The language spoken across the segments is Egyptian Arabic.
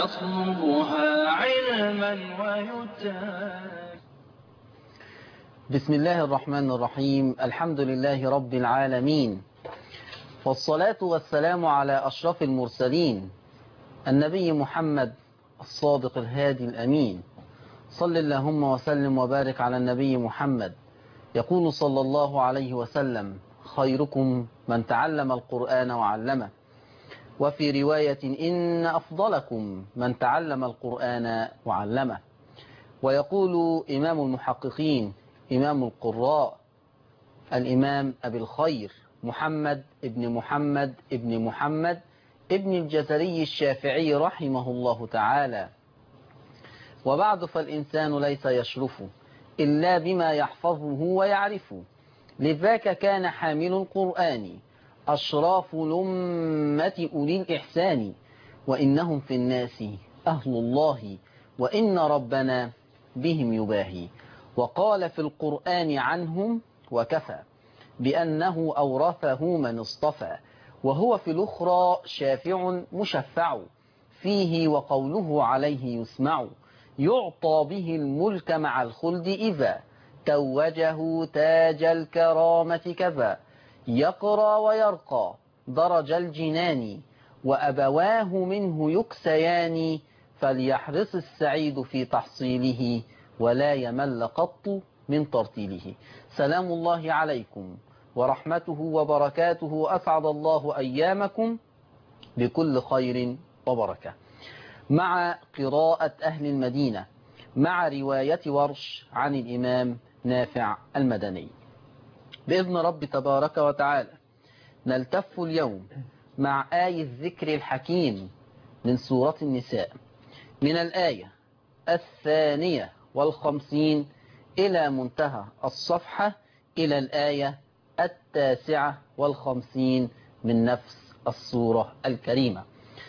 يطلبها علما ويتاج بسم الله الرحمن الرحيم الحمد لله رب العالمين والصلاة والسلام على أشرف المرسلين النبي محمد الصادق الهادي الأمين صل اللهم وسلم وبارك على النبي محمد يقول صلى الله عليه وسلم خيركم من تعلم القرآن وعلمه وفي رواية إن أفضلكم من تعلم القرآن وعلمه ويقول إمام المحققين إمام القراء الإمام أبي الخير محمد ابن محمد ابن محمد ابن الجزري الشافعي رحمه الله تعالى وبعد فالإنسان ليس يشرف إلا بما يحفظه ويعرف لذاك كان حامل القرآن أشراف الأمة أولي الإحسان وإنهم في الناس أهل الله وإن ربنا بهم يباهي وقال في القرآن عنهم وكفى بأنه أورثه من اصطفى وهو في الأخرى شافع مشفع فيه وقوله عليه يسمع يعطى به الملك مع الخلد إذا توجه تاج الكرامة كذا يقرى ويرقى درج الجنان وأبواه منه يكسيان فليحرص السعيد في تحصيله ولا يمل قط من ترتيله سلام الله عليكم ورحمته وبركاته أسعد الله أيامكم بكل خير وبركة مع قراءة أهل المدينة مع رواية ورش عن الإمام نافع المدني بإذن رب تبارك وتعالى نلتف اليوم مع آية الذكر الحكيم من سورة النساء من الآية الثانية والخمسين إلى منتهى الصفحة إلى الآية التاسعة والخمسين من نفس السورة الكريمة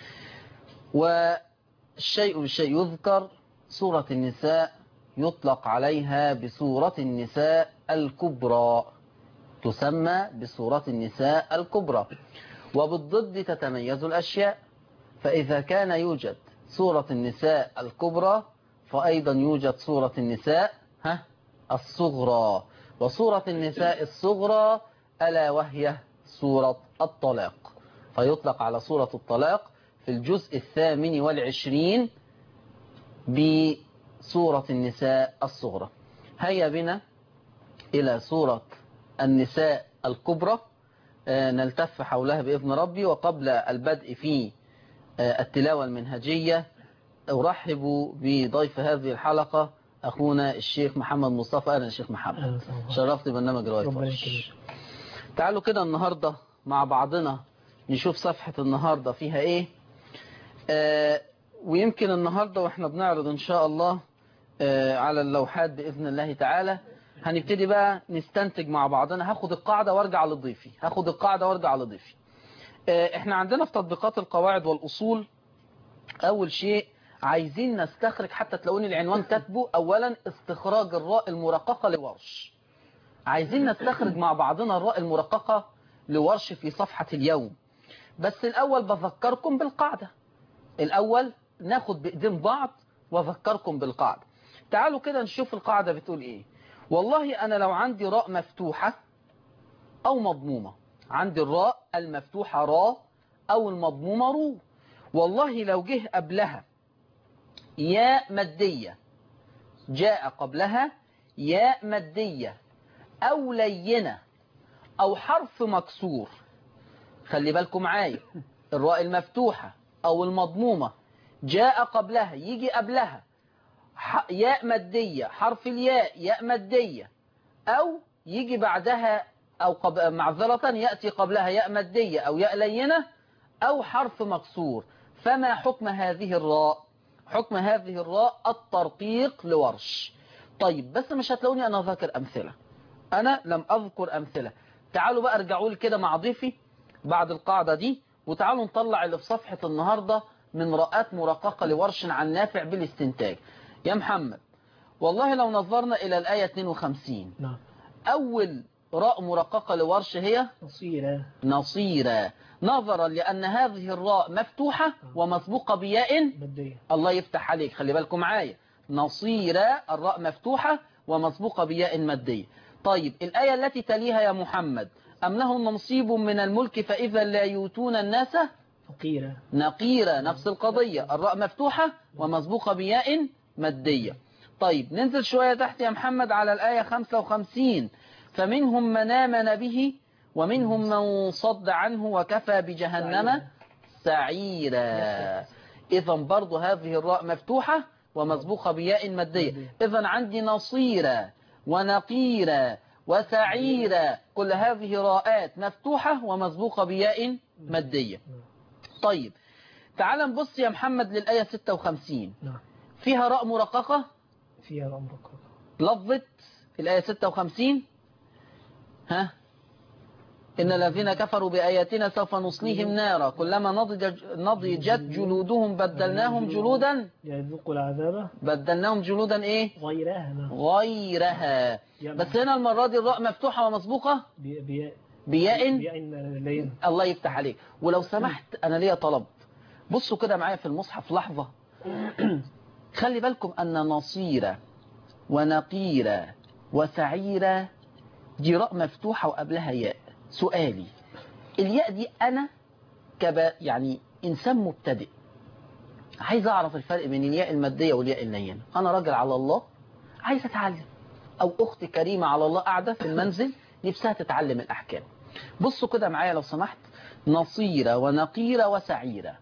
والشيء بالشيء يذكر سورة النساء يطلق عليها بسورة النساء الكبرى تسمى بسورة النساء الكبرى وبالضد تتميز الأشياء فإذا كان يوجد سورة النساء الكبرى فأيضا يوجد سورة النساء ها الصغرى وسورة النساء الصغرى ألا وهي سورة الطلاق فيطلق على سورة الطلاق في الجزء الثامن والعشرين بسورة النساء الصغرى هيا بنا إلى سورة النساء الكبرى نلتف حولها بإذن ربي وقبل البدء في التلاوة المنهجية أرحب بضيف هذه الحلقة أخونا الشيخ محمد مصطفى أهلا الشيخ محمد شرفت برنامج رواية تعالوا كده النهاردة مع بعضنا نشوف صفحة النهاردة فيها إيه آه ويمكن النهاردة وإحنا بنعرض إن شاء الله آه على اللوحات بإذن الله تعالى هنبتدي بقى نستنتج مع بعضنا هاخد القاعدة وارجع لضيفي هاخد القاعدة وارجع لضيفي آه احنا عندنا في تطبيقات القواعد والأصول أول شيء عايزين نستخرج حتى تلاقوني العنوان كاتبه أولا استخراج الراء المرققة لورش عايزين نستخرج مع بعضنا الراء المرققة لورش في صفحة اليوم بس الأول بذكركم بالقاعدة الأول ناخد بإيدين بعض وأذكركم بالقاعدة تعالوا كده نشوف القاعدة بتقول إيه والله أنا لو عندي راء مفتوحة أو مضمومة عندي الراء المفتوحة راء أو المضمومة رو والله لو جه قبلها ياء مادية جاء قبلها ياء مادية أو لينة أو حرف مكسور خلي بالكم معايا الراء المفتوحة أو المضمومة جاء قبلها يجي قبلها ياء مادية حرف الياء ياء مادية أو يجي بعدها أو قب... معذرة يأتي قبلها ياء مادية أو ياء لينة أو حرف مكسور فما حكم هذه الراء حكم هذه الراء الترقيق لورش طيب بس مش هتلاقوني أنا ذاكر أمثلة أنا لم أذكر أمثلة تعالوا بقى ارجعوا لي كده مع ضيفي بعد القاعدة دي وتعالوا نطلع اللي في صفحة النهاردة من رأات مرققة لورش عن نافع بالاستنتاج يا محمد والله لو نظرنا إلى الآية 52 نعم أول راء مرققة لورش هي نصيرة نصيرة نظرا لأن هذه الراء مفتوحة ومسبوقة بياء مادية الله يفتح عليك خلي بالكم معايا نصيرا الراء مفتوحة ومسبوقة بياء مادية طيب الآية التي تليها يا محمد أم لهم نصيب من الملك فإذا لا يؤتون الناس فقيرة نقيرة نفس القضية الراء مفتوحة ومسبوقة بياء مادية طيب ننزل شوية تحت يا محمد على الآية 55 فمنهم من آمن به ومنهم من صد عنه وكفى بجهنم سعيرا إذا برضو هذه الراء مفتوحة ومسبوقة بياء مادية إذا عندي نصيرا ونقيرا وسعيرا كل هذه راءات مفتوحة ومسبوقة بياء مادية طيب تعال نبص يا محمد للآية 56 نعم فيها راء مرققة فيها رأم رقاقة لفظة الآية 56 ها إن الذين كفروا بآياتنا سوف نصليهم نارا كلما نضج نضجت جلودهم بدلناهم جلودا يذوقوا العذاب بدلناهم جلودا إيه غيرها نعم غيرها يعني بس هنا المرة دي الراء مفتوحة ومسبوقة بي- بي- بياء بياء لين الله يفتح عليك ولو سمحت أنا ليا طلب بصوا كده معايا في المصحف لحظة خلي بالكم أن نصيرة ونقيرة وسعيرة دي راء مفتوحة وقبلها ياء سؤالي الياء دي أنا كب يعني إنسان مبتدئ عايز أعرف الفرق بين الياء المادية والياء اللينة أنا راجل على الله عايز أتعلم أو أخت كريمة على الله قاعدة في المنزل نفسها تتعلم الأحكام بصوا كده معايا لو سمحت نصيرة ونقيرة وسعيرة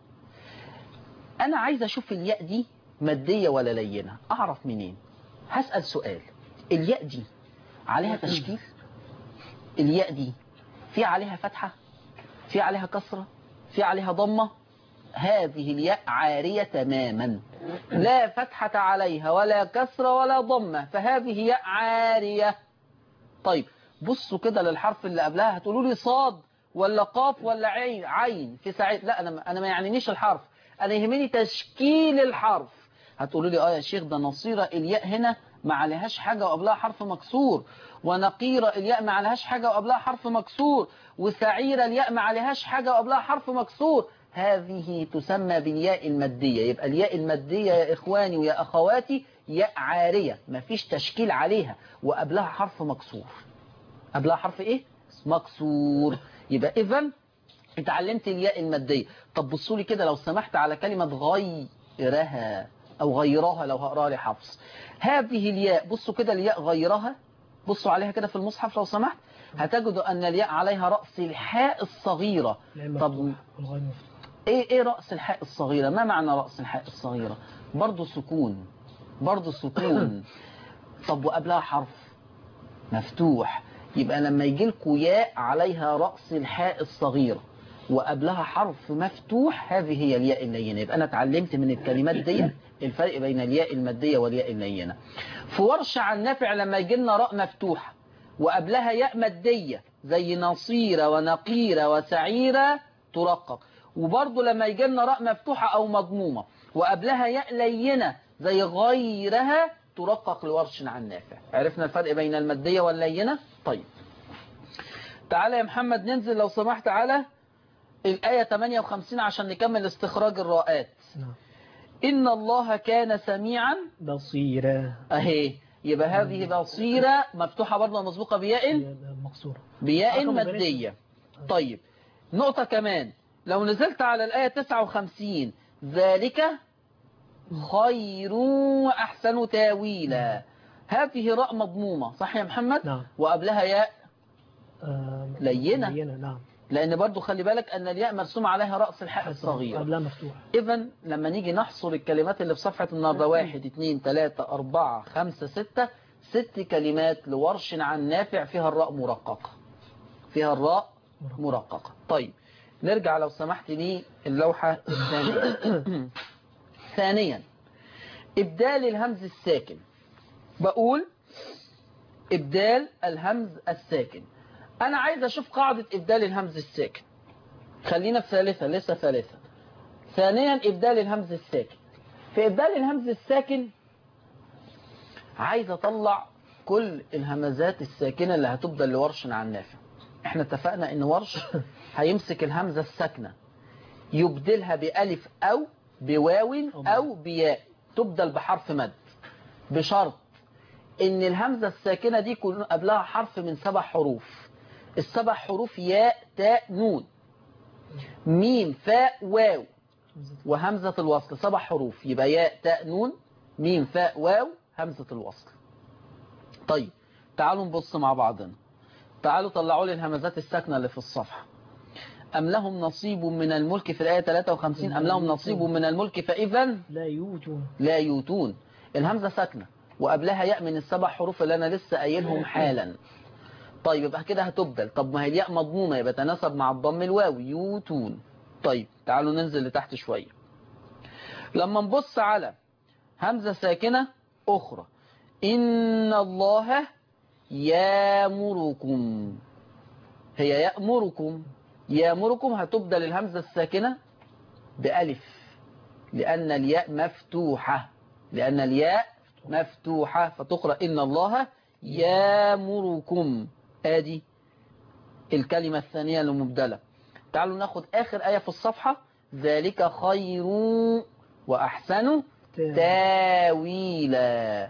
أنا عايز أشوف الياء دي مادية ولا لينة أعرف منين هسأل سؤال الياء دي عليها تشكيل الياء دي في عليها فتحة في عليها كسرة في عليها ضمة هذه الياء عارية تماما لا فتحة عليها ولا كسرة ولا ضمة فهذه ياء عارية طيب بصوا كده للحرف اللي قبلها هتقولوا لي صاد ولا قاف ولا عين عين في ساعات لا انا انا ما يعنينيش الحرف انا يهمني تشكيل الحرف هتقولوا لي اه يا شيخ ده نصيرة الياء هنا ما عليهاش حاجة وقبلها حرف مكسور ونقيرة الياء ما عليهاش حاجة وقبلها حرف مكسور وسعيرة الياء ما عليهاش حاجة وقبلها حرف مكسور هذه تسمى بالياء المادية يبقى الياء المادية يا إخواني ويا أخواتي ياء عارية ما فيش تشكيل عليها وقبلها حرف مكسور قبلها حرف إيه؟ مكسور يبقى إذا اتعلمت الياء المادية طب بصوا لي كده لو سمحت على كلمة غيرها أو غيرها لو هقراها لي حفص هذه الياء بصوا كده الياء غيرها بصوا عليها كده في المصحف لو سمحت هتجدوا أن الياء عليها رأس الحاء الصغيرة العين طب مفتوح والغين مفتوح ايه ايه رأس الحاء الصغيرة ما معنى رأس الحاء الصغيرة برضو سكون برضو سكون طب وقبلها حرف مفتوح يبقى لما يجي لكم ياء عليها رأس الحاء الصغيرة وقبلها حرف مفتوح هذه هي الياء اللينة يبقى أنا اتعلمت من الكلمات دي الفرق بين الياء المادية والياء اللينة في ورش عن نافع لما يجي لنا راء مفتوحة وقبلها ياء مادية زي نصيرة ونقيرة وسعيرة ترقق وبرضه لما يجي لنا راء مفتوحة أو مضمومة وقبلها ياء لينة زي غيرها ترقق لورش عن نافع عرفنا الفرق بين المادية واللينة طيب تعالى يا محمد ننزل لو سمحت على الآية 58 عشان نكمل استخراج الراءات نعم إن الله كان سميعا بصيرة أهي يبقى هذه بصيرة مفتوحة برضه مسبوقة بياء مقصورة بياء رقم مادية طيب نقطة كمان لو نزلت على الآية 59 ذلك خير وأحسن تاويلا هذه راء مضمومة صح يا محمد نعم وقبلها ياء آه، لينة. لينة نعم لأن برضو خلي بالك أن الياء مرسوم عليها رأس الحاء الصغيرة قبلها مفتوح إذا لما نيجي نحصر الكلمات اللي في صفحة النهاردة واحد اتنين تلاتة أربعة خمسة ستة ست كلمات لورش عن نافع فيها الراء مرققة فيها الراء مرققة طيب نرجع لو سمحت لي اللوحة الثانية ثانيا إبدال الهمز الساكن بقول إبدال الهمز الساكن أنا عايز أشوف قاعدة إبدال الهمز الساكن خلينا في ثالثة لسه ثالثة ثانيا إبدال الهمز الساكن في إبدال الهمز الساكن عايز أطلع كل الهمزات الساكنة اللي هتبدل لورش عن نافع احنا اتفقنا ان ورش هيمسك الهمزة الساكنة يبدلها بألف أو بواو أو بياء تبدل بحرف مد بشرط ان الهمزة الساكنة دي يكون قبلها حرف من سبع حروف السبع حروف ياء تاء نون ميم فاء واو وهمزة الوصل سبع حروف يبقى ياء تاء نون ميم فاء واو همزة الوصل طيب تعالوا نبص مع بعضنا تعالوا طلعوا لي الهمزات الساكنة اللي في الصفحة أم لهم نصيب من الملك في الآية 53 أم لهم نصيب من الملك فإذا لا يوجون لا يوتون الهمزة ساكنة وقبلها ياء من السبع حروف اللي أنا لسه قايلهم حالا طيب يبقى كده هتبدل طب ما هي الياء مضمومة يبقى تناسب مع الضم الواو يوتون طيب تعالوا ننزل لتحت شوية لما نبص على همزة ساكنة أخرى إن الله يامركم هي يأمركم يامركم هتبدل الهمزة الساكنة بألف لأن الياء مفتوحة لأن الياء مفتوحة فتقرأ إن الله يامركم آدي الكلمة الثانية المبدلة تعالوا ناخد آخر آية في الصفحة ذلك خير وأحسن تاويلا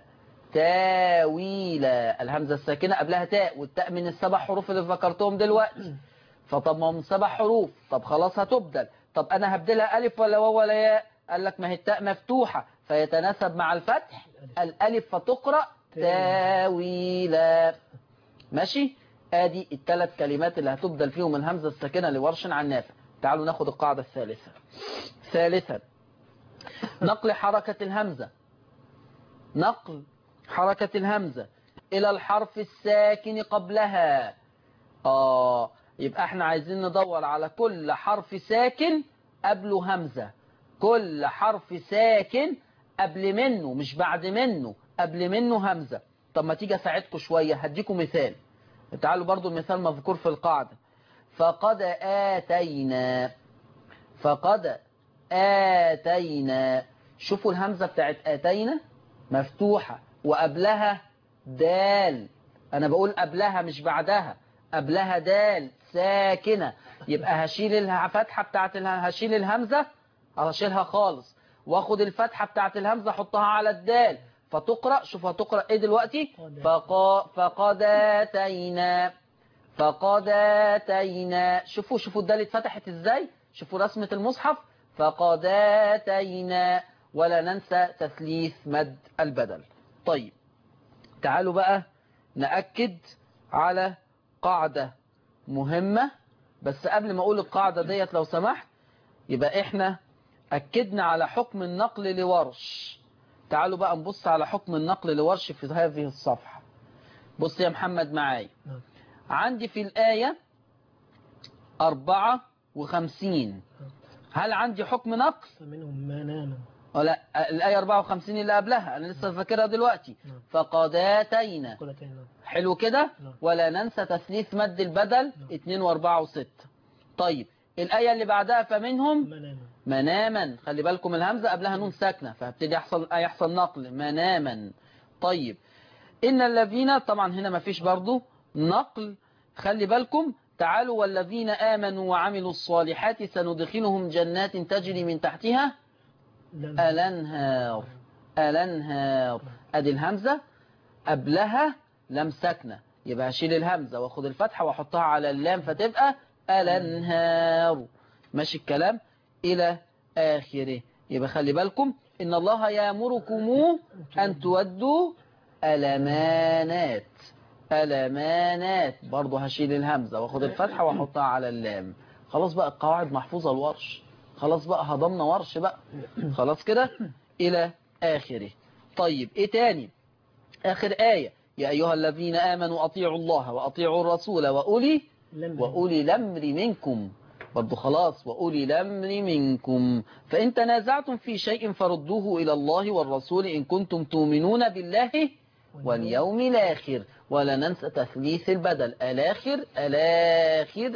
تاويلا الهمزة الساكنة قبلها تاء والتاء من السبع حروف اللي ذكرتهم دلوقتي فطب ما هم سبع حروف طب خلاص هتبدل طب أنا هبدلها ألف ولا واو ولا ياء قال لك ما هي التاء مفتوحة فيتناسب مع الفتح الألف فتقرأ تاويلا ماشي ادي الثلاث كلمات اللي هتبدل فيهم الهمزة الساكنة لورش عن نافع تعالوا ناخد القاعدة الثالثة ثالثا نقل حركة الهمزة نقل حركة الهمزة إلى الحرف الساكن قبلها آه يبقى احنا عايزين ندور على كل حرف ساكن قبله همزة كل حرف ساكن قبل منه مش بعد منه قبل منه همزة طب ما تيجي اساعدكم شوية هديكم مثال تعالوا برضو المثال مذكور في القاعدة فقد آتينا فقد آتينا شوفوا الهمزة بتاعت آتينا مفتوحة وقبلها دال أنا بقول قبلها مش بعدها قبلها دال ساكنة يبقى هشيل الفتحة بتاعت اله- هشيل الهمزة هشيلها خالص واخد الفتحة بتاعت الهمزة احطها على الدال فتقرأ شوف هتقرأ ايه دلوقتي فقا فقد آتينا فقد آتينا شوفوا شوفوا الدال اتفتحت ازاي شوفوا رسمة المصحف فقد آتينا ولا ننسى تثليث مد البدل طيب تعالوا بقى نأكد على قاعدة مهمة بس قبل ما أقول القاعدة ديت لو سمحت يبقى إحنا أكدنا على حكم النقل لورش تعالوا بقى نبص على حكم النقل لورش في هذه الصفحة بص يا محمد معايا نعم. عندي في الآية أربعة وخمسين هل عندي حكم نقل فمنهم ما نام ولا الآية 54 اللي قبلها أنا لسه فاكرها دلوقتي نعم. فقد آتينا قلتين نعم. حلو كده نعم. ولا ننسى تثليث مد البدل 2 و4 و6 طيب الآية اللي بعدها فمنهم ما نام مناما خلي بالكم الهمزة قبلها نون ساكنة فهبتدي يحصل يحصل نقل مناما طيب إن الذين طبعا هنا ما فيش برضو نقل خلي بالكم تعالوا والذين آمنوا وعملوا الصالحات سندخلهم جنات تجري من تحتها لم الانهار الانهار ادي الهمزة قبلها لم ساكنة يبقى هشيل الهمزة واخد الفتحة واحطها على اللام فتبقى الانهار ماشي الكلام الى اخره يبقى خلي بالكم ان الله يامركم ان تودوا الامانات الامانات برضه هشيل الهمزة واخد الفتحة واحطها على اللام خلاص بقى القواعد محفوظة الورش خلاص بقى هضمنا ورش بقى خلاص كده إلى آخره طيب إيه تاني آخر آية يا أيها الذين آمنوا أطيعوا الله وأطيعوا الرسول وأولي لم وأولي الأمر منكم برضو خلاص وأولي الأمر منكم فإن تنازعتم في شيء فردوه إلى الله والرسول إن كنتم تؤمنون بالله واليوم الآخر ولا ننسى تثليث البدل الآخر الآخر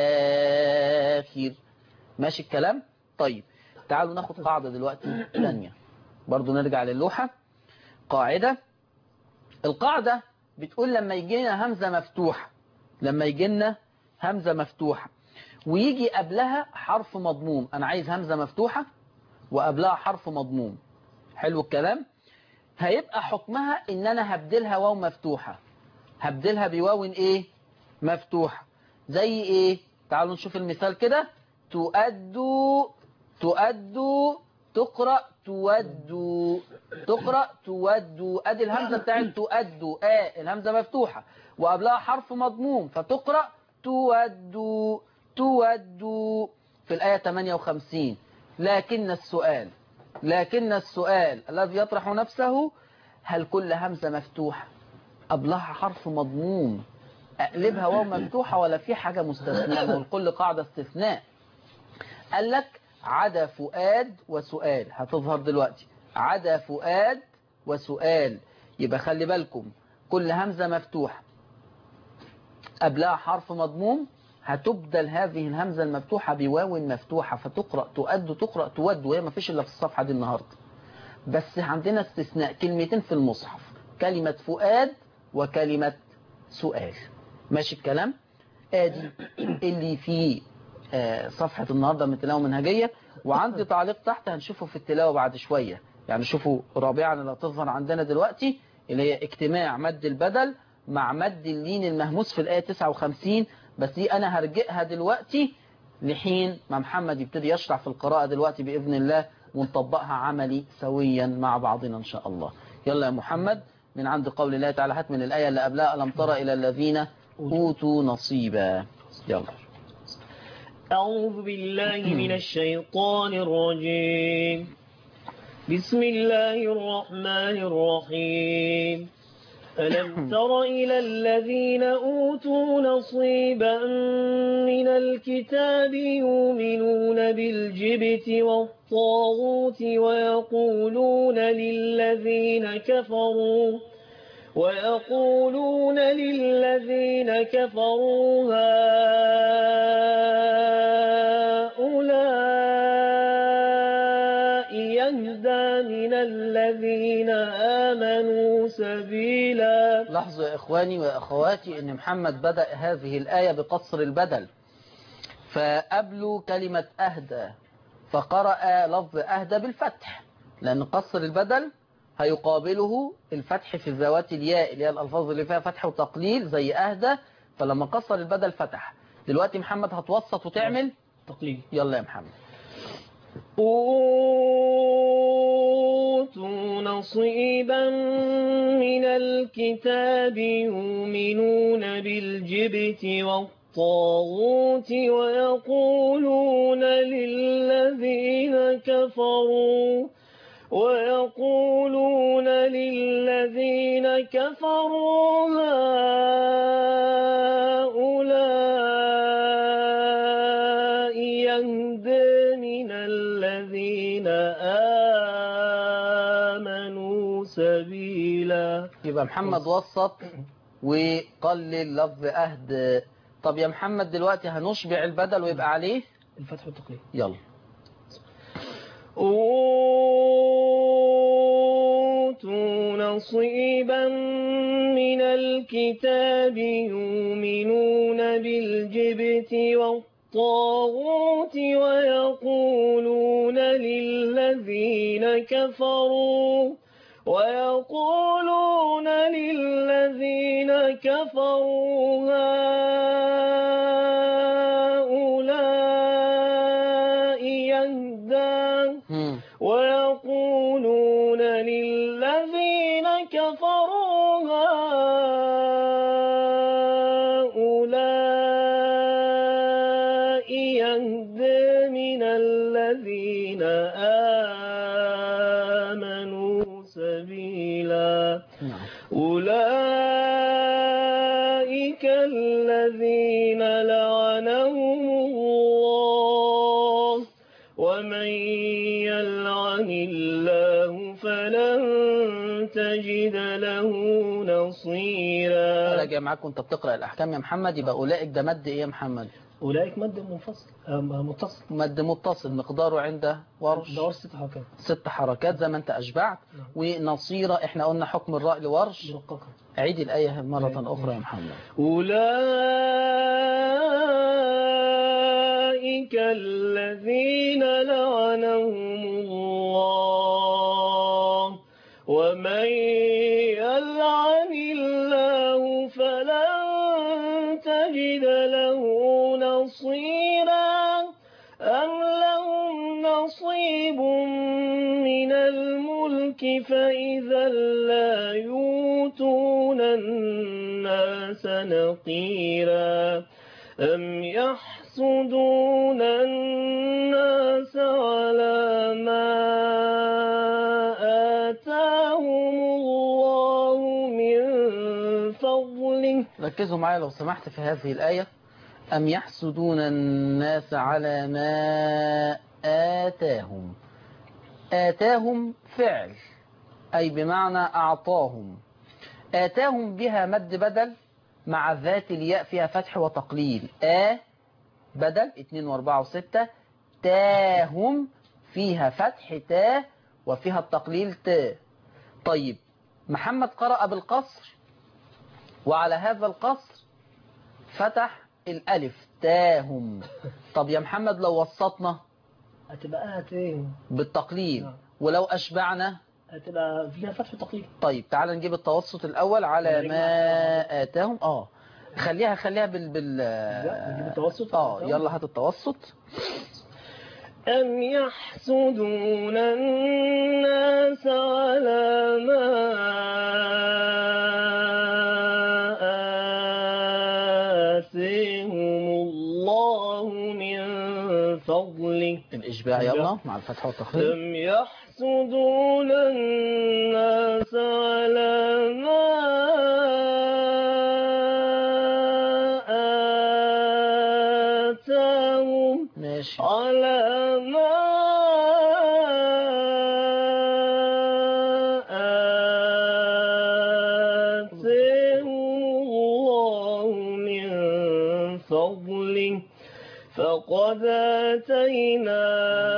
الآخر ماشي الكلام طيب تعالوا ناخد قاعدة دلوقتي ثانية برضو نرجع للوحة قاعدة القاعدة بتقول لما يجي لنا همزة مفتوحة لما يجي لنا همزة مفتوحة ويجي قبلها حرف مضموم أنا عايز همزة مفتوحة وقبلها حرف مضموم حلو الكلام هيبقى حكمها ان انا هبدلها واو مفتوحة هبدلها بواو ايه مفتوحة زي ايه تعالوا نشوف المثال كده تؤدوا تؤدوا تقرأ تودوا تقرأ تودوا ادي الهمزة بتاعت تؤدوا اه الهمزة مفتوحة وقبلها حرف مضموم فتقرأ تودوا تودوا في الآية 58 لكن السؤال لكن السؤال الذي يطرح نفسه هل كل همزة مفتوحة قبلها حرف مضموم أقلبها واو مفتوحة ولا في حاجة مستثناء والكل قاعدة استثناء قال لك عدا فؤاد وسؤال هتظهر دلوقتي عدا فؤاد وسؤال يبقى خلي بالكم كل همزة مفتوحة قبلها حرف مضموم هتبدل هذه الهمزة المفتوحة بواو مفتوحة فتقرأ تؤد تقرأ تود وهي ما فيش إلا في الصفحة دي النهاردة بس عندنا استثناء كلمتين في المصحف كلمة فؤاد وكلمة سؤال ماشي الكلام ادي اللي في آه، صفحة النهاردة من التلاوة منهجية وعندي تعليق تحت هنشوفه في التلاوة بعد شوية يعني شوفوا رابعا اللي هتظهر عندنا دلوقتي اللي هي اجتماع مد البدل مع مد اللين المهموس في الآية 59 بس دي أنا هرجئها دلوقتي لحين ما محمد يبتدي يشرح في القراءة دلوقتي بإذن الله ونطبقها عملي سويا مع بعضنا إن شاء الله يلا يا محمد من عند قول الله تعالى هات من الآية اللي قبلها ألم ترى إلى الذين أوتوا نصيبا يلا أعوذ بالله من الشيطان الرجيم بسم الله الرحمن الرحيم ألم تر إلى الذين أوتوا نصيبا من الكتاب يؤمنون بالجبت والطاغوت ويقولون للذين كفروا ويقولون للذين كفروا هؤلاء يهدى من الذين آمنوا سبيلا لاحظوا يا إخواني وأخواتي أن محمد بدأ هذه الآية بقصر البدل فقبلوا كلمة أهدى فقرأ لفظ أهدى بالفتح لأن قصر البدل هيقابله الفتح في ذوات الياء اللي هي الألفاظ اللي فيها فتح وتقليل زي أهدى فلما قصر البدل فتح دلوقتي محمد هتوسط وتعمل تقليد يلا يا محمد أوتوا نصيبا من الكتاب يؤمنون بالجبت والطاغوت ويقولون للذين كفروا ويقولون للذين كفروا هؤلاء يهدى من الذين آمنوا سبيلا يبقى محمد وسط وقلل لفظ أهدى طب يا محمد دلوقتي هنشبع البدل ويبقى عليه الفتح والتقليد يلا أوتوا نصيبا من الكتاب يؤمنون بالجبت والطاغوت ويقولون للذين كفروا ويقولون للذين كفروا هؤلاء يهدى مم. ويقولون للذين كفروا هؤلاء يهدى من الذين آمنوا سبيلا نعم أولئك الذين لعنهم الله ومن يلعن الله فلن تجد له نصيرا راجع معاك وانت بتقرأ الأحكام يا محمد يبقى أولئك ده مد إيه يا محمد أولئك مد منفصل آه، متصل مد متصل مقداره عند ورش دور ست حركات ست حركات زي ما انت أشبعت نعم. ونصيرة احنا قلنا حكم الراء لورش مرققة عيد الآية مرة أيوة. أخرى يا محمد أولئك أولئك الذين لعنهم الله ومن يلعن الله فلن تجد له نصيرا أم لهم نصيب من الملك فإذا لا يؤتون الناس نقيرا أم يحسدون الناس على ما آتاهم الله من فضله ركزوا معايا لو سمحت في هذه الآية أم يحسدون الناس على ما آتاهم آتاهم فعل أي بمعنى أعطاهم آتاهم بها مد بدل مع ذات الياء فيها فتح وتقليل آ بدل 2 و4 و6 تاهم فيها فتح تا وفيها التقليل تا طيب محمد قرأ بالقصر وعلى هذا القصر فتح الألف تاهم طب يا محمد لو وسطنا هتبقى آتيهم بالتقليل نعم. ولو أشبعنا هتبقى فيها فتح تقليل طيب تعال نجيب التوسط الأول على ما آتاهم اه خليها خليها بال بال لا، نجيب التوسط. اه يلا هات التوسط أم يحسدون الناس على ما آتيهم الله من فضله الإشباع يلا مع الفتح والتقليل أم يحسدون الناس على ما آتاهم ماشي على ما آتاهم الله من فضله فقد آتينا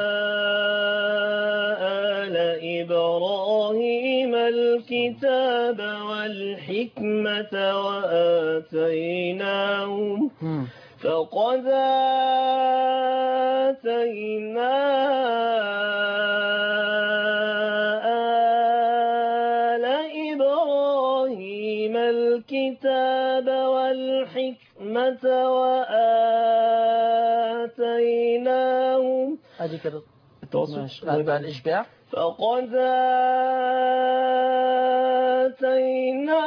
آل إبراهيم الكتاب والحكمة وآتيناهم مم. فقد آتينا آل إبراهيم الكتاب والحكمة وآتيناهم ادي كده التوسط ماشي بقى الإشباع فقد آتينا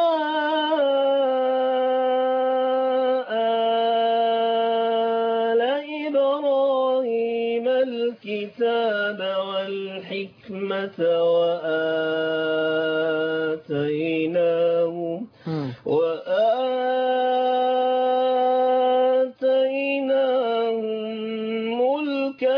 آل إبراهيم الكتاب والحكمة وآتيناهم مم. وآتيناهم ملكا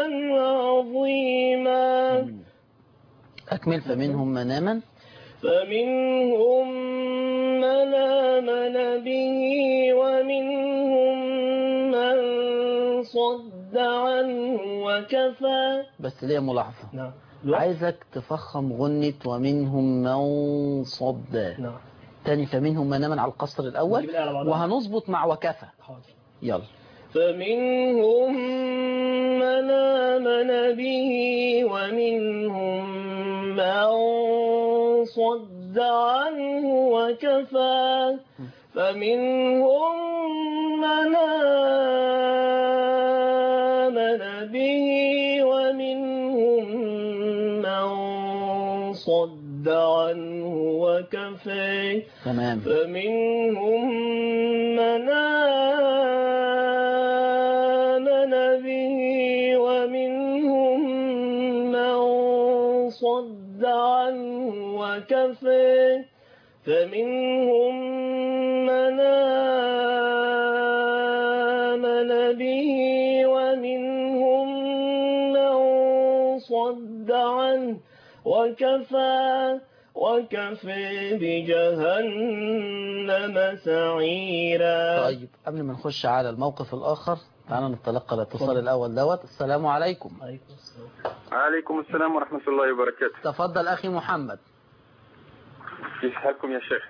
عظيما أكمل فمنهم من آمن فمنهم من آمن به ومنهم من صد عنه وكفى بس ليه ملاحظة نعم عايزك تفخم غنة ومنهم من صد نعم تاني فمنهم من آمن على القصر الأول نجيب الآية على بعضها. وهنظبط مع وكفى حاضر يلا فمنهم من آمن به ومنهم من صد عنه وكفى فمنهم من آمن به ومنهم من صد عنه وكفى تمام فمنهم من آمن به ومنهم من صد عنه وكفى فمنهم من آمن به ومنهم من صد عنه وكفى وكفى بجهنم سعيرا طيب قبل ما نخش على الموقف الآخر تعالى نتلقى الاتصال الأول دوت السلام عليكم عليكم السلام عليكم السلام ورحمة الله وبركاته تفضل أخي محمد كيف حالكم يا شيخ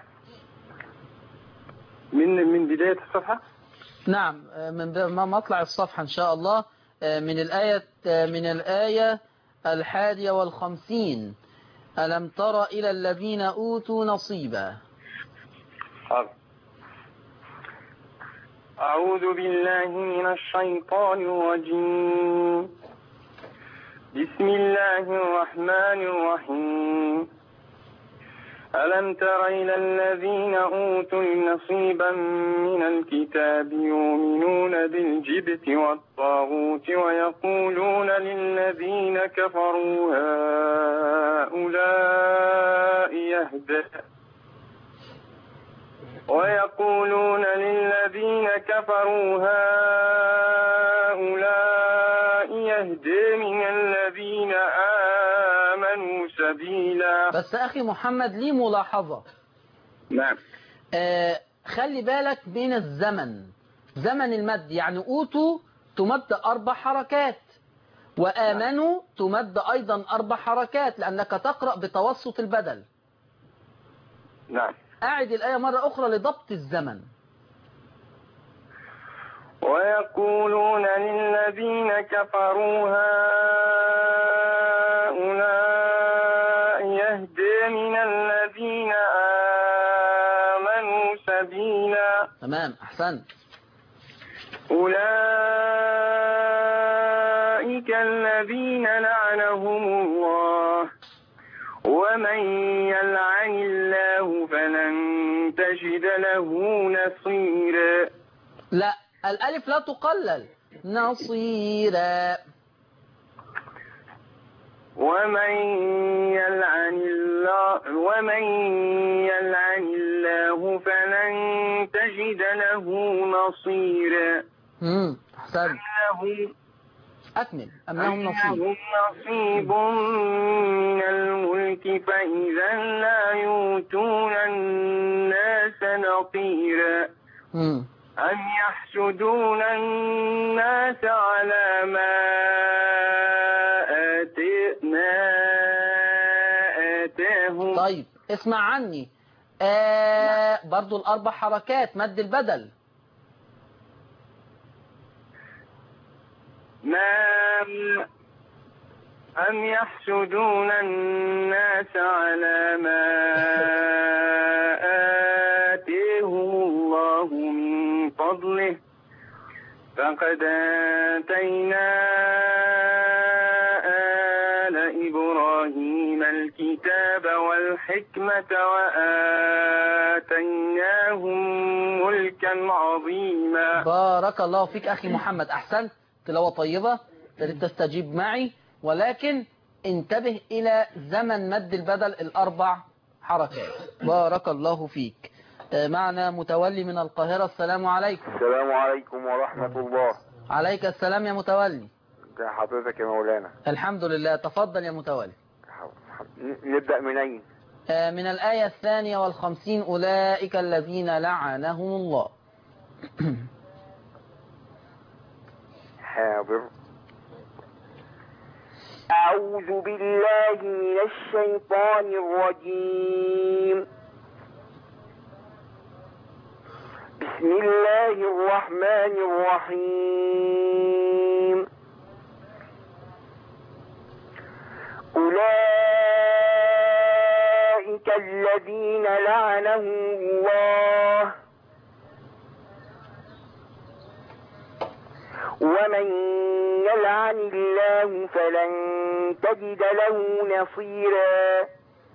من من بداية الصفحة نعم من ب- ما مطلع الصفحة إن شاء الله آه، من الآية آه، من الآية الحادية والخمسين ألم تر إلى الذين أوتوا نصيبا حاضر. أعوذ بالله من الشيطان الرجيم بسم الله الرحمن الرحيم ألم تر إلى الذين أوتوا نصيبا من الكتاب يؤمنون بالجبت والطاغوت ويقولون للذين كفروا هؤلاء يهدى ويقولون للذين كفروا هؤلاء يهدي من الذين آمنوا سبيلا بس أخي محمد لي ملاحظة نعم آه، خلي بالك من الزمن زمن المد يعني أوتوا تمد أربع حركات وآمنوا تمد أيضا أربع حركات لأنك تقرأ بتوسط البدل نعم أعد الآية مرة أخرى لضبط الزمن ويقولون للذين كفروا هؤلاء يهدي من الذين آمنوا سبيلا تمام أحسنت أولئك الذين لعنهم الله ومن يلعن الله فلن تجد له نصيرا لا الألف لا تقلل نصيرا ومن يلعن الله ومن يلعن الله فلن تجد له نصيرا مم. أحسنت لهم أكمل أم لهم نصيب لهم نصيب من الملك فإذا لا يؤتون الناس نقيرا مم. أم يحسدون الناس على ما آتي ما آتاهم طيب اسمع عني آه برضو الأربع حركات مد البدل ما أم يحسدون الناس على ما آتيهم الله من فضله فقد آتينا آل إبراهيم الكتاب والحكمة وآتيناهم ملكا عظيما بارك الله فيك أخي محمد أحسنت تلاوة طيبة ابتديت تستجيب معي ولكن انتبه إلى زمن مد البدل الأربع حركات بارك الله فيك آه، معنا متولي من القاهرة السلام عليكم السلام عليكم ورحمة الله عليك السلام يا متولي ازي حضرتك يا مولانا الحمد لله تفضل يا متولي ن- نبدأ منين آه، من الآية الثانية والخمسين أولئك الذين لعنهم الله حاضر أعوذ بالله من الشيطان الرجيم بسم الله الرحمن الرحيم أولئك الذين لعنهم الله ومن يلعن الله فلن تجد له نصيرا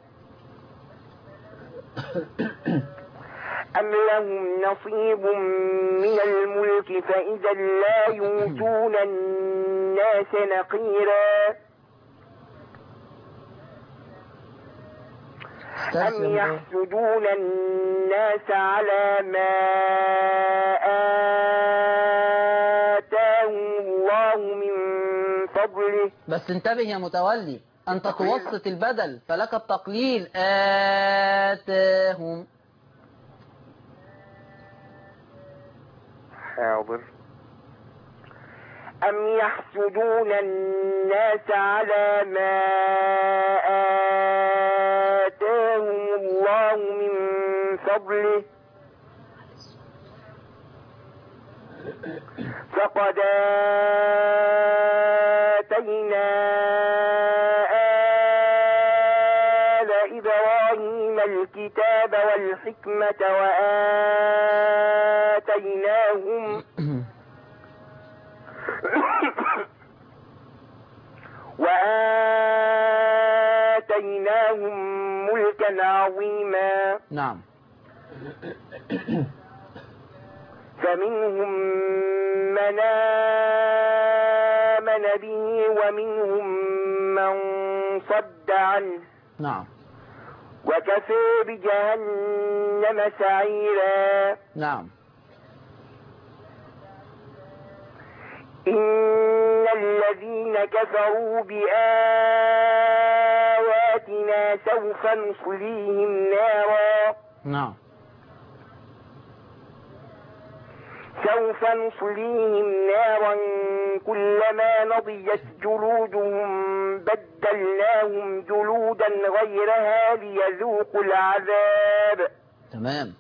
أم لهم نصيب من الملك فإذا لا يؤتون الناس نقيرا استاذ أم يا يحسدون الناس على ما آتاهم الله من فضله بس انتبه يا متولي أنت توسط البدل فلك التقليل آتاهم حاضر أم يحسدون الناس على ما آتاهم الله من فضله فقد إبراهيم الكتاب والحكمة وآتيناهم وآتيناهم ملكا عظيما نعم فمنهم من آمن به ومنهم من صد عنه نعم وكفى بجهنم سعيرا نعم إن الذين كفروا بآياتنا سوف نصليهم نارا نعم سوف نصليهم نارا كلما نضجت جلودهم بدلناهم جلودا غيرها ليذوقوا العذاب تمام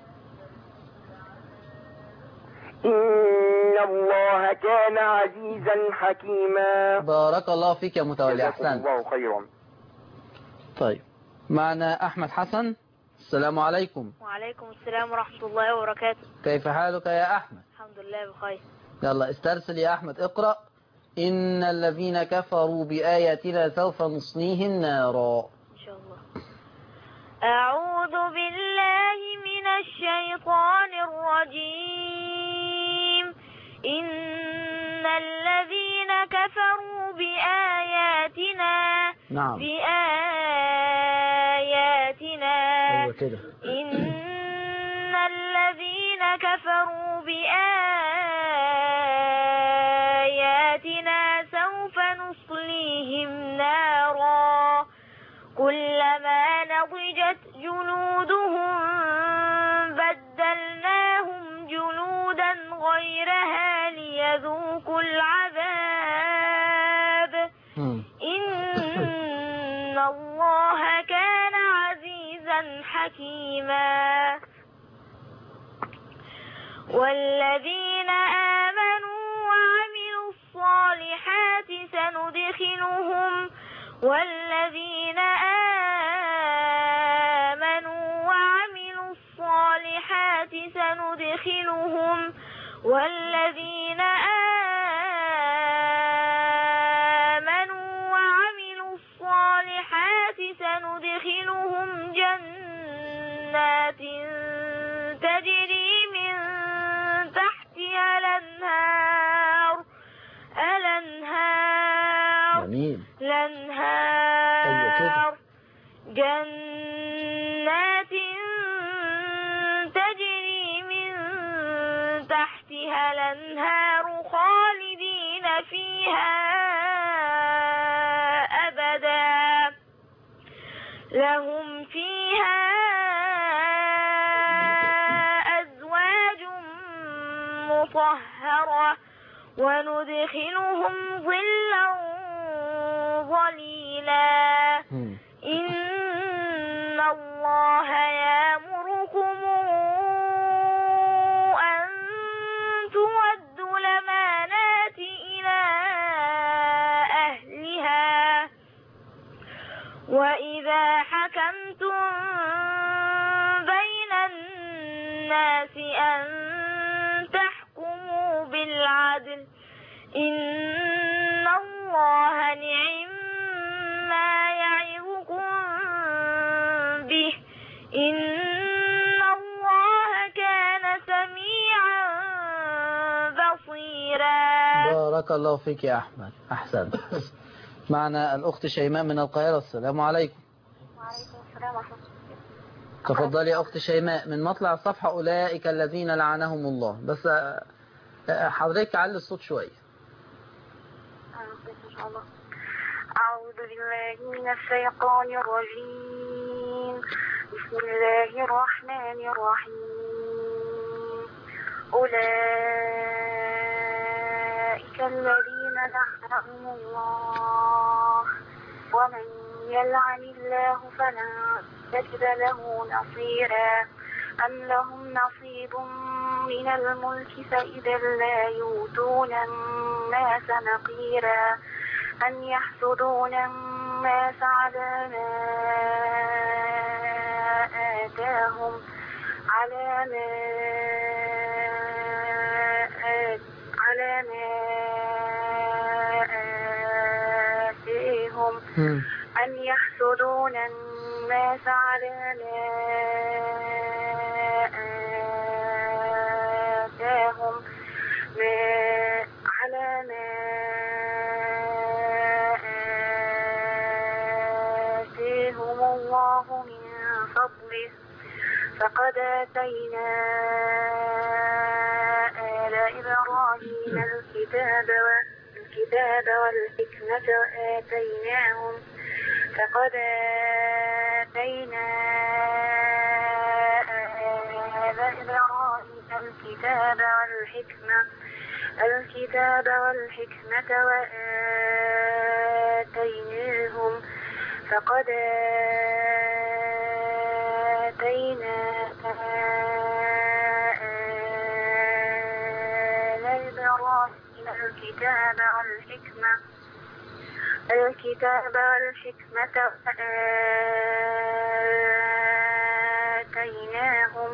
إن الله كان عزيزا حكيما بارك الله فيك يا متولي جزاكم أحسنت الله خيرا طيب معنا أحمد حسن السلام عليكم وعليكم السلام ورحمة الله وبركاته كيف حالك يا أحمد الحمد لله بخير يلا استرسل يا أحمد اقرأ إن الذين كفروا بآياتنا سوف نصليهم نارا إن شاء الله أعوذ بالله من الشيطان الرجيم إن الذين كفروا بآياتنا نعم بآياتنا أيوة كده إن الذين كفروا بآياتنا سوف نصليهم نارا كلما نضجت جلودهم بدلناهم جلودا غيرها ليذوقوا العذاب مم. إن الله كان عزيزا حكيما والذين آمنوا وعملوا الصالحات سندخلهم والذين آمنوا وعملوا الصالحات سندخلهم والذين آمنوا وعملوا الصالحات سندخلهم جنات تجري من تحتها الأنهار الأنهار جميل الأنهار جنات تجري من تحتها الأنهار خالدين فيها أبدا لهم فيها أزواج مطهرة وندخلهم ظلا ظليلا مم. إن الله يأمركم أن تودوا الأمانات إلى أهلها وإذا حكمتم بين الناس أن تحكموا بالعدل إن الله نعم ما يعظكم به إن الله كان سميعا بصيرا بارك الله فيك يا أحمد أحسنت معنا الأخت شيماء من القاهرة السلام عليكم وعليكم السلام ورحمة الله تفضلي يا أخت شيماء من مطلع الصفحة أولئك الذين لعنهم الله بس آه، آه، حضرتك علي الصوت شوية إن شاء الله أعوذ بالله من الشيطان الرجيم بسم الله الرحمن الرحيم أولئك الذين لعنهم الله ومن يلعن الله فلن تجد له نصيرا أم لهم نصيب من الملك فإذا لا يؤتون الناس نقيرا أم يحسدون الناس على ما آتيناهم على ما آت- على ما آتيهم مم. أن يحسدون الناس على ما آتاهم ما على ما آتيهم الله من فضله فقد آتينا آل إبراهيم الكتاب والكتاب والحكمة وآتيناهم فقد آتينا آل إبراهيم الكتاب والحكمة الكتاب والحكمة وآتيناهم فقد آتينا آل إبراهيم الكتاب والحكمة الكتاب والحكمة وآتيناهم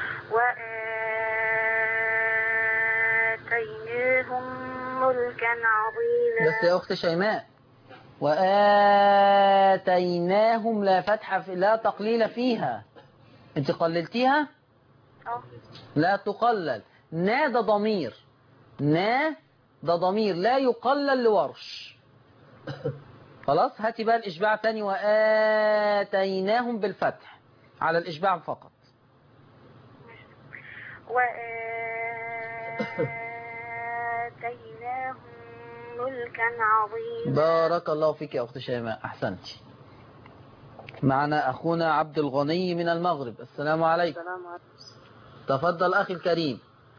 وآتيناهم ملكا عظيما بس يا أخت شيماء وآتيناهم لا فتح في لا تقليل فيها انت قللتيها أه. لا تقلل نا ده ضمير نا ده ضمير لا يقلل لورش خلاص هاتي بقى الإشباع تاني وآتيناهم بالفتح على الإشباع فقط وآتيناهم ملكا عظيما بارك الله فيك يا أخت شيماء أحسنتي معنا أخونا عبد الغني من المغرب السلام عليكم السلام عليكم تفضل أخي الكريم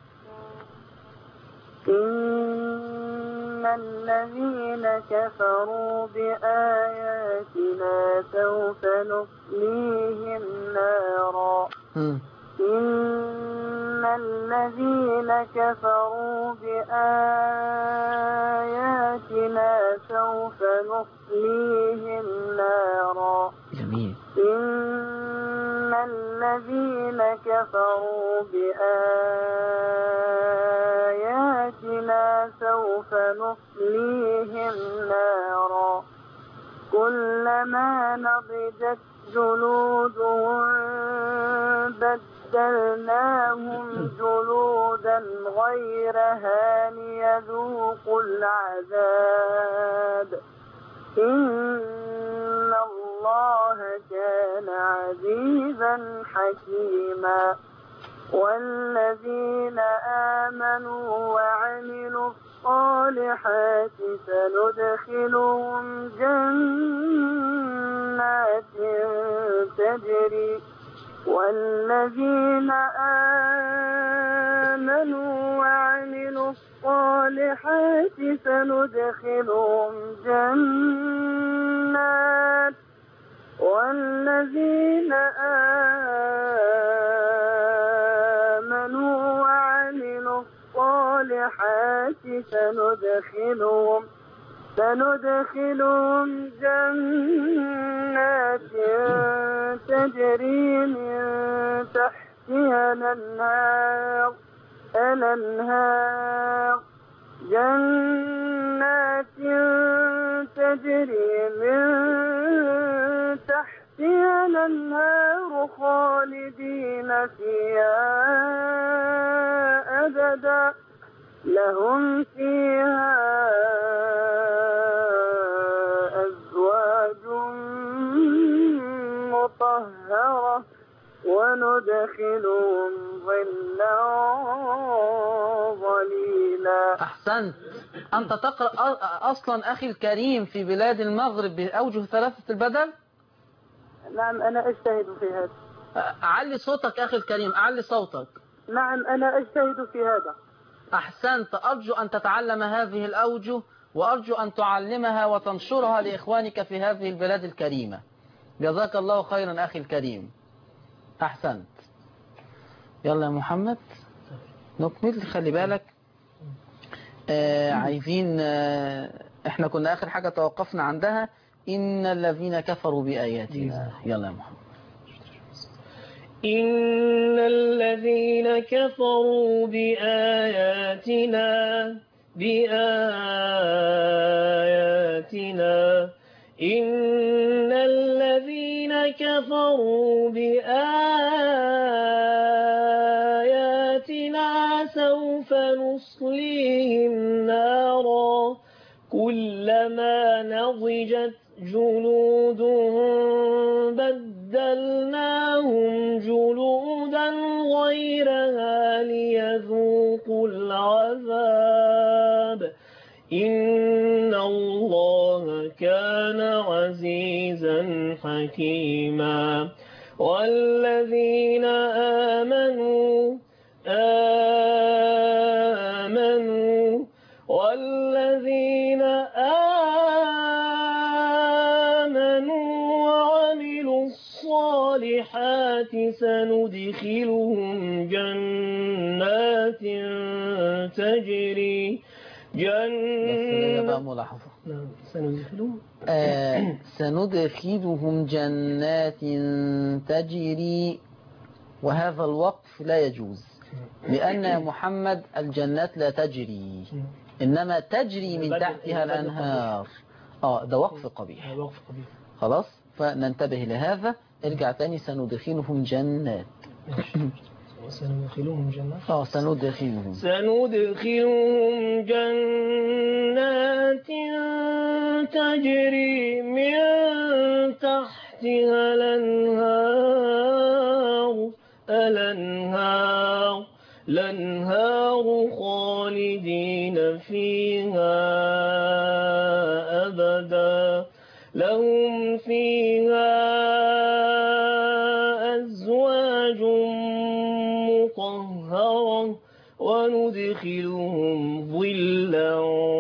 إن الذين كفروا بآياتنا سوف نصليهم نارا هم. إن الذين كفروا بآياتنا سوف نصليهم نارا جميل إن الذين كفروا بآياتنا سوف نصليهم نارا كلما نضجت جلودهم بدلناهم جلودا غيرها ليذوقوا العذاب إن الله كان عزيزا حكيما والذين آمنوا وعملوا الصالحات سندخلهم جنات تجري والذين آمنوا وعملوا الصالحات سندخلهم جنات والذين آمنوا وعملوا الصالحات سندخلهم سندخلهم جنات تجري من تحتها الأنهار الأنهار جنات تجري من تحتها الأنهار خالدين فيها أبدا لهم فيها أزواج مطهرة وندخلهم ظلا ظليلا أحسنت أنت تقرأ أ- أصلا أخي الكريم في بلاد المغرب بأوجه ثلاثة البدل نعم أنا أجتهد في هذا أعلي صوتك أخي الكريم أعلي صوتك نعم أنا أجتهد في هذا أحسنت أرجو أن تتعلم هذه الأوجه وأرجو أن تعلمها وتنشرها لإخوانك في هذه البلاد الكريمة جزاك الله خيرا أخي الكريم أحسنت يلا يا محمد نكمل خلي بالك آه عايزين آه احنا كنا آخر حاجة توقفنا عندها إن الذين كفروا بآياتنا يلا يا محمد إن الذين كفروا بآياتنا بآياتنا إن الذين كفروا بآياتنا سوف نصليهم نارا كلما نضجت جلودهم بدلناهم جلودا غيرها ليذوقوا العذاب إن الله كان عزيزا حكيما والذين آمنوا آمنوا والذين آمنوا وعملوا الصالحات سندخلهم جنات تجري بس ليا بقى جنات ملاحظة نعم سندخلهم آه سندخلهم جنات تجري وهذا الوقف لا يجوز لأن يا محمد الجنات لا تجري إنما تجري من بدل- تحتها بدل الأنهار آه ده وقف قبيح هذا وقف قبيح خلاص فننتبه لهذا ارجع تاني سندخلهم جنات وسندخلهم جنات آه سندخلهم سندخلهم جنات تجري من تحتها الأنهار الأنهار الأنهار خالدين فيها أبدا لهم فيها أزواج مطهرة وندخلهم ظلا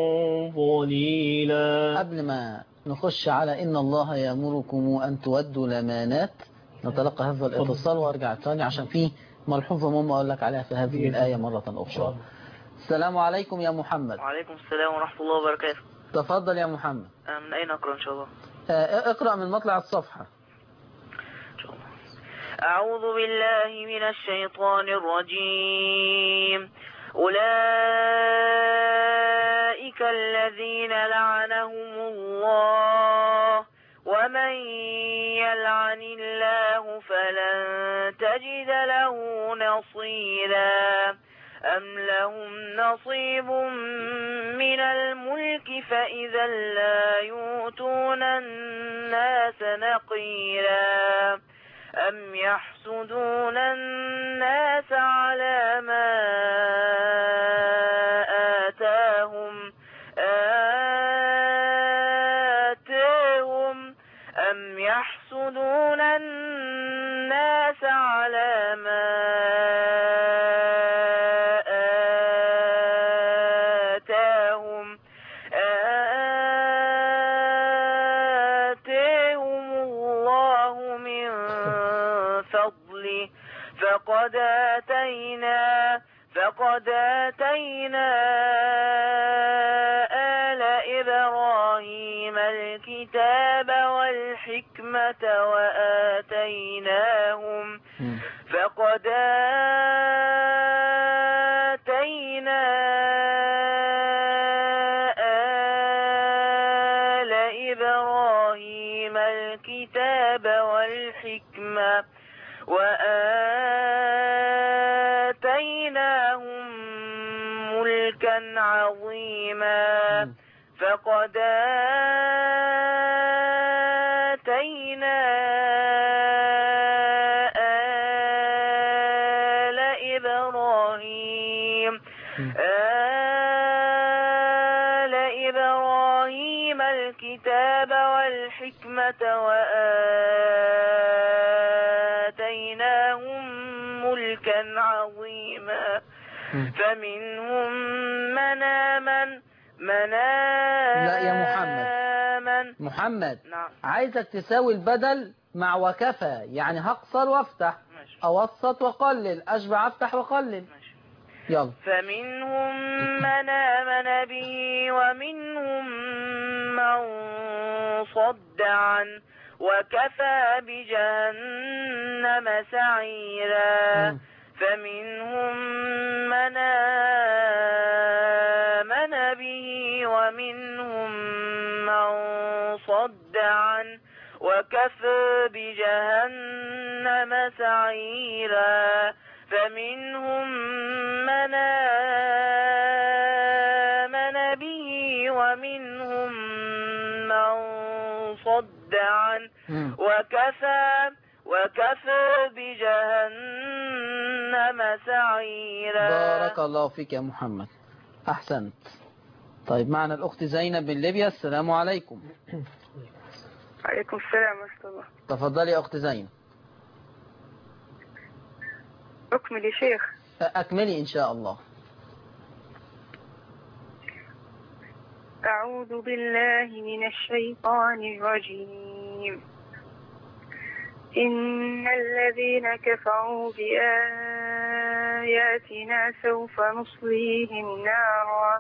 ظليلا قبل ما نخش على إن الله يأمركم أن تودوا الأمانات نتلقى هذا الاتصال وارجع تاني عشان فيه ملحوظة مهمة أقول لك عليها في هذه الآية مرة أخرى السلام عليكم يا محمد وعليكم السلام ورحمة الله وبركاته تفضل يا محمد آه، من أين أقرأ إن شاء الله آه، اقرأ من مطلع الصفحة إن شاء الله أعوذ بالله من الشيطان الرجيم أولئك الذين لعنهم الله ومن يلعن الله فلن تجد له نصيرا أم لهم نصيب من الملك فإذا لا يؤتون الناس نقيرا أم يحسدون الناس على ما آتاهم آتاهم أم يحسدون الناس على ما آتاهم آتاهم الله من فضله فقد آتينا فقد آتينا آل إبراهيم الكتاب والحكمة وآتيناهم مم. فقد آتينا آل إبراهيم الكتاب والحكمة وآتيناهم ملكا عظيما مم. فقد آتينا آل إبراهيم مم. آل إبراهيم الكتاب والحكمة وآتيناهم ملكا عظيما مم. فمنهم من آمن من لا يا محمد. آمن محمد نعم عايزك تساوي البدل مع وكفى يعني هقصر وافتح ماشي أوسط وقلل أشبع أفتح وقلل ماشي يلا فمنهم من آمن به ومنهم من صد عنه وكفى بجهنم جهنم سعيرا مم. فمنهم من آمن به ومنهم من صد عنه وكفى بجهنم سعيرا فمنهم من آمن به ومنهم من صد عنه مم. وكفى وكفى بجهنم سعيرا بارك الله فيك يا محمد أحسنت طيب معنا الأخت زينب من ليبيا السلام عليكم عليكم السلام ورحمة الله تفضلي يا أخت زينب أكمل يا شيخ أكملي إن شاء الله أعوذ بالله من الشيطان الرجيم إن الذين كفروا بآياتنا سوف نصليهم نارا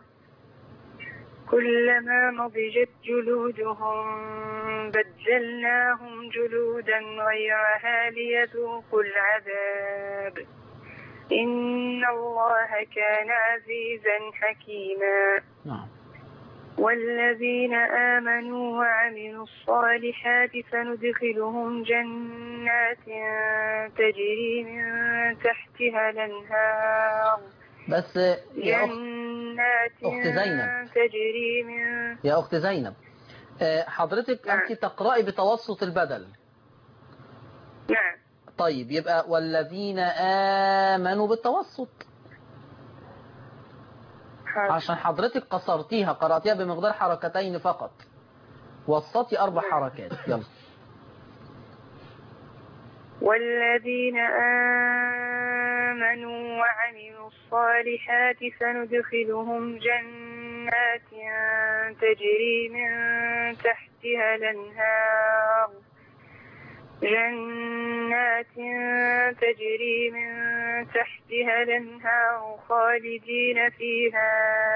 كلما نضجت جلودهم بدلناهم جلودا غيرها ليذوقوا العذاب إن الله كان عزيزا حكيما نعم والذين آمنوا وعملوا الصالحات سندخلهم جنات تجري من تحتها الأنهار بس يا أخت جنات أخت زينب. تجري من يا أخت زينب آه، حضرتك نعم. أنت تقرأي بتوسط البدل نعم طيب يبقى والذين آمنوا بالتوسط حاضر. عشان حضرتك قصرتيها قرأتيها بمقدار حركتين فقط وسطي أربع حركات يلا والذين آمنوا وعملوا الصالحات سندخلهم جنات تجري من تحتها الأنهار جنات تجري من تحتها الأنهار خالدين فيها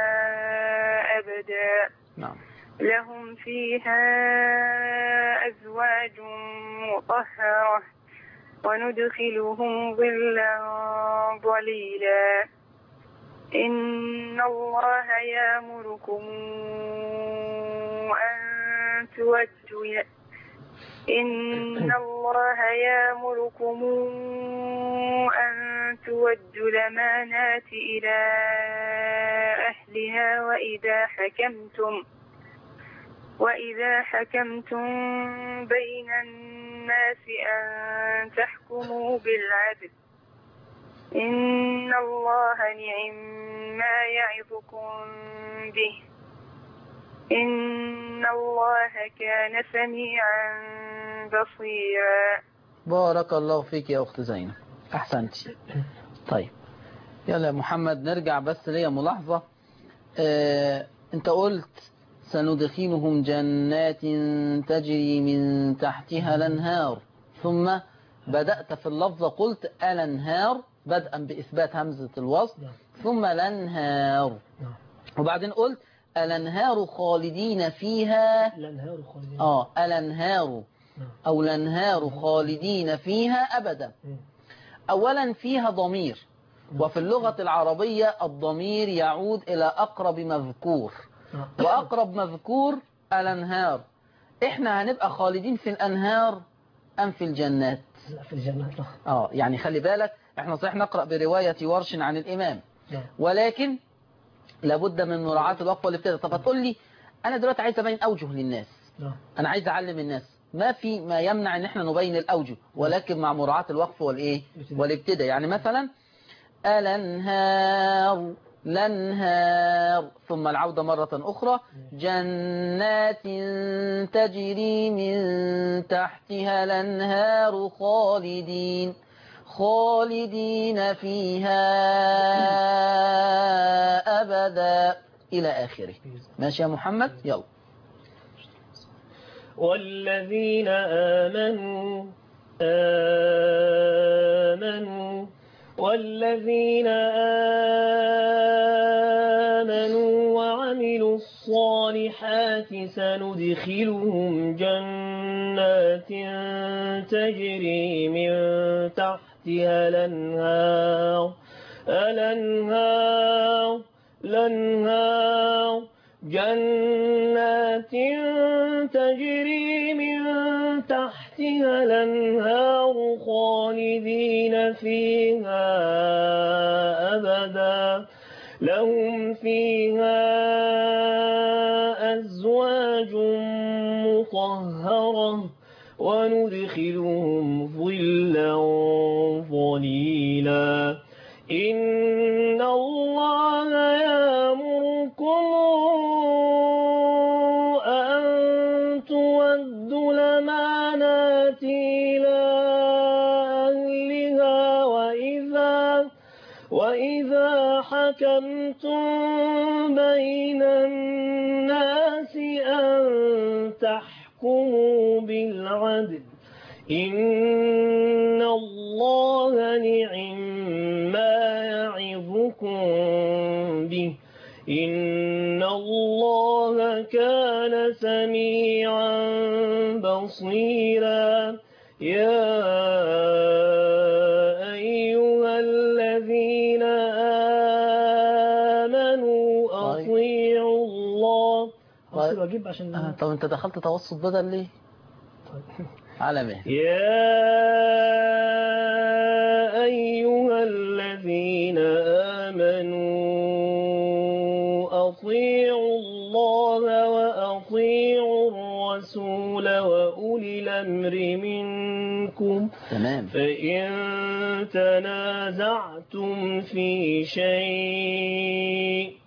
أبدا نعم لهم فيها أزواج مطهرة وندخلهم ظلا ظليلا إن الله يأمركم أن تودوا إن الله يأمركم أن تودوا الأمانات إلى أهلها وإذا حكمتم وإذا حكمتم بين الناس أن تحكموا بالعدل إن الله نعم ما يعظكم به إن الله كان سميعا بصيرا بارك الله فيك يا أخت زينب أحسنتي طيب يلا يا محمد نرجع بس ليا ملاحظة آه، أنت قلت سندخلهم جنات تجري من تحتها الأنهار ثم بدأت في اللفظة قلت الأنهار بدءا بإثبات همزة الوصل ثم الأنهار وبعدين قلت الأنهار خالدين فيها الأنهار خالدين آه الأنهار أو الأنهار خالدين فيها أبدا مم. أولا فيها ضمير وفي اللغة العربية الضمير يعود إلى أقرب مذكور نعم. وأقرب مذكور الأنهار إحنا هنبقى خالدين في الأنهار أم في الجنات لا في الجنة لا آه يعني خلي بالك إحنا صحيح نقرأ برواية ورش عن الإمام نعم. ولكن لابد من مراعاة الوقف والابتداء طب هتقول لي أنا دلوقتي عايز أبين أوجه للناس نعم. أنا عايز أعلم الناس ما في ما يمنع إن إحنا نبين الأوجه ولكن مع مراعاة الوقف والإيه والابتداء يعني مثلا الأنهار الأنهار ثم العودة مرة أخرى جنات تجري من تحتها الأنهار خالدين خالدين فيها أبدا إلى آخره ماشي يا محمد يلا والذين آمنوا آمنوا والذين آمنوا وعملوا الصالحات سندخلهم جنات تجري من تحتها الأنهار الأنهار الأنهار جنات تجري من تحتها الأنهار خالدين فيها أبدا لهم فيها أزواج مطهرة وندخلهم ظلا ظليلا إن الله يأمركم أن تودوا الأمانات إلى أهلها وإذا وإذا حكمتم بين الناس أن تحكموا بالعدل إن الله نعم ما يعظكم به إن الله كان سميعا بصيرا يا أيها الذين آمنوا طيب. أطيعوا الله طيب. أصل أجيب عشان آه، طب انت دخلت توسط بدل ليه على مهل يا أيها الذين آمنوا أطيعوا الله وأطيعوا الرسول وأولي الأمر منكم تمام فإن تنازعتم في شيء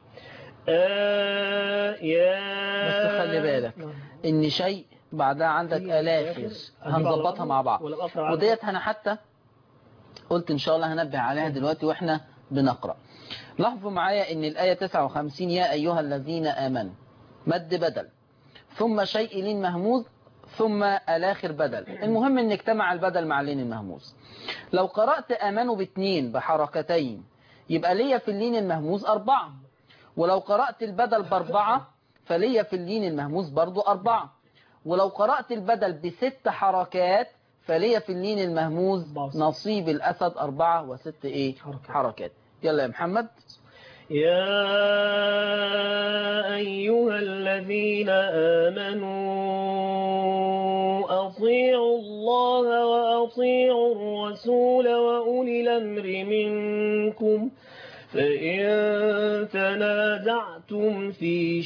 آه يا بس خلي بالك ان شيء بعدها عندك الاخر هنظبطها مع بعض ولا أقرأ وديت انا حتى قلت ان شاء الله هنبه عليها دلوقتي واحنا بنقرا لاحظوا معايا ان الايه 59 يا ايها الذين امنوا مد بدل ثم شيء لين مهموز ثم الاخر بدل المهم ان اجتمع البدل مع اللين المهموز لو قرات امنوا باثنين بحركتين يبقى ليا في اللين المهموز اربعه ولو قرات البدل باربعه فليا في اللين المهموز برضو اربعه ولو قرأت البدل بست حركات فليا في اللين المهموز أربعة وست. نصيب الأسد أربعة وست إيه حركات. حركات يلا يا محمد يا أيها الذين آمنوا أطيعوا الله وأطيعوا الرسول وأولي الأمر منكم فإن تنازعتم في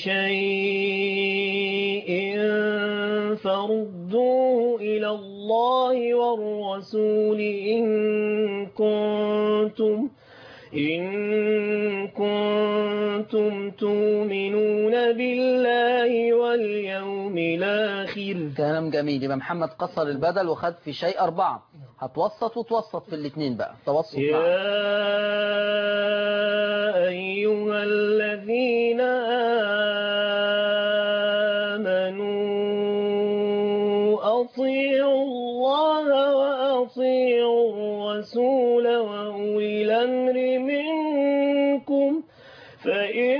شيء فردوه إلى الله والرسول إن كنتم إن كنتم تؤمنون بالله واليوم الآخر كلام جميل يبقى محمد قصر البدل وخد في شيء أربعة هتوسط وتوسط في الاثنين بقى توسط يا معا أيها الذين آمنوا أطيعوا الله وأطيعوا الرسول وأولي الأمر منكم فإن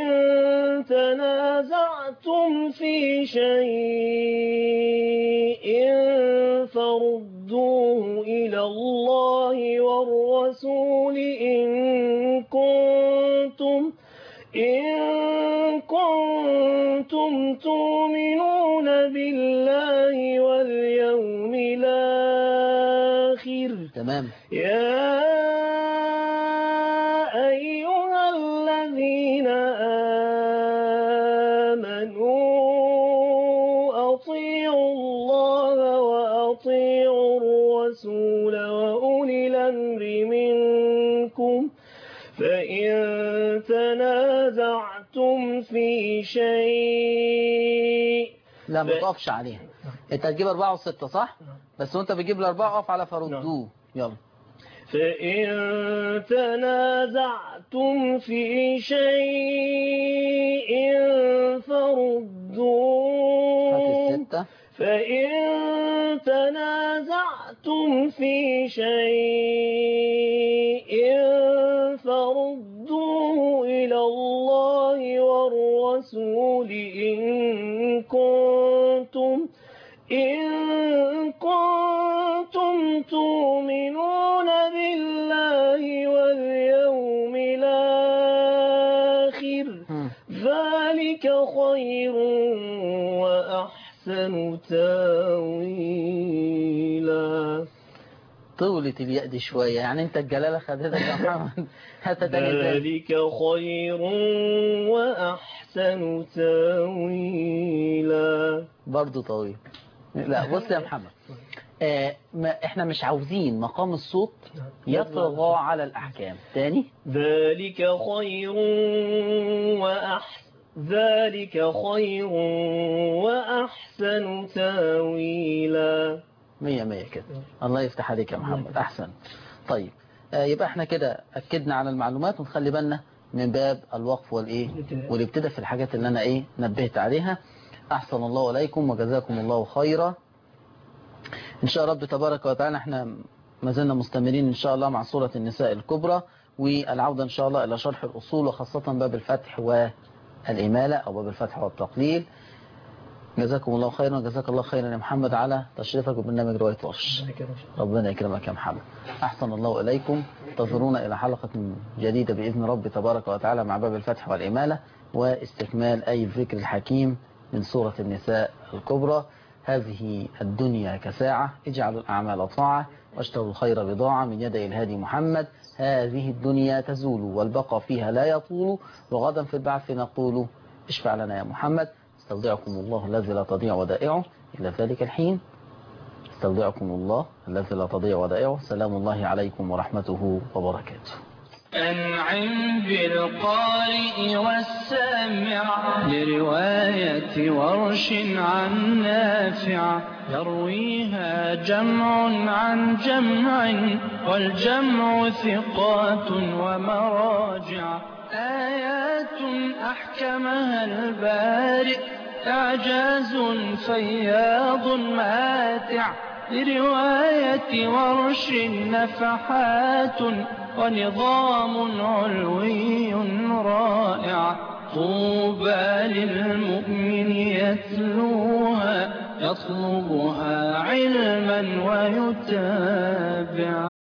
تنازعتم في شيء فردوه إلى الله والرسول إن كنتم إن كنتم تؤمنون بالله واليوم الآخر تمام يا أيها الذين آمنوا أطيعوا الله وأطيعوا الرسول وأولي الأمر منكم فإن تنازعتم في شيء لا ما تقفش عليها انت هتجيب أربعة وستة صح بس وانت بتجيب الأربعة اقف على فردوه يلا فإن تنازعتم في شيء هات فردوه الستة فإن تنازعتم في شيء فردوه إلى الله والرسول إن كنتم إن كنتم تؤمنون وأحسن تاويلا طولت الياء دي شوية يعني انت الجلالة خدتك يا محمد هات تاني ازاي ذلك خير وأحسن تاويلا برضه طويل لا بص يا محمد آه ما احنا مش عاوزين مقام الصوت يطغى على الأحكام تاني ذلك خير وأحسن ذلك خير وأحسن تاويلا مية مية كده الله يفتح عليك يا محمد أحسن طيب آه يبقى احنا كده أكدنا على المعلومات ونخلي بالنا من باب الوقف والإيه والابتداء في الحاجات اللي أنا إيه نبهت عليها أحسن الله إليكم وجزاكم الله خيرا إن شاء رب تبارك وتعالى احنا ما زلنا مستمرين إن شاء الله مع سورة النساء الكبرى والعودة إن شاء الله إلى شرح الأصول وخاصة باب الفتح والإمالة أو باب الفتح والتقليل جزاكم الله خيرا وجزاك الله خيرا يا محمد على تشريفك ببرنامج رواية ورش ربنا يكرمك يا محمد أحسن الله إليكم انتظرونا إلى حلقة جديدة بإذن رب تبارك وتعالى مع باب الفتح والإمالة واستكمال أي الذكر الحكيم من سورة النساء الكبرى هذه الدنيا كساعة اجعلوا الأعمال طاعة واشتروا الخير بضاعة من يدي الهادي محمد هذه الدنيا تزول والبقى فيها لا يطول وغدا في البعث نقول اشفع لنا يا محمد استودعكم الله الذي لا تضيع ودائعه إلى ذلك الحين استودعكم الله الذي لا تضيع ودائعه سلام الله عليكم ورحمته وبركاته أنعم بالقارئ والسامع لرواية ورش عن نافع يرويها جمع عن جمع والجمع ثقات ومراجع آيات أحكمها البارئ إعجاز فياض ماتع لرواية ورش نفحات ونظام علوي رائع طوبى للمؤمن يتلوها يطلبها علما ويتابع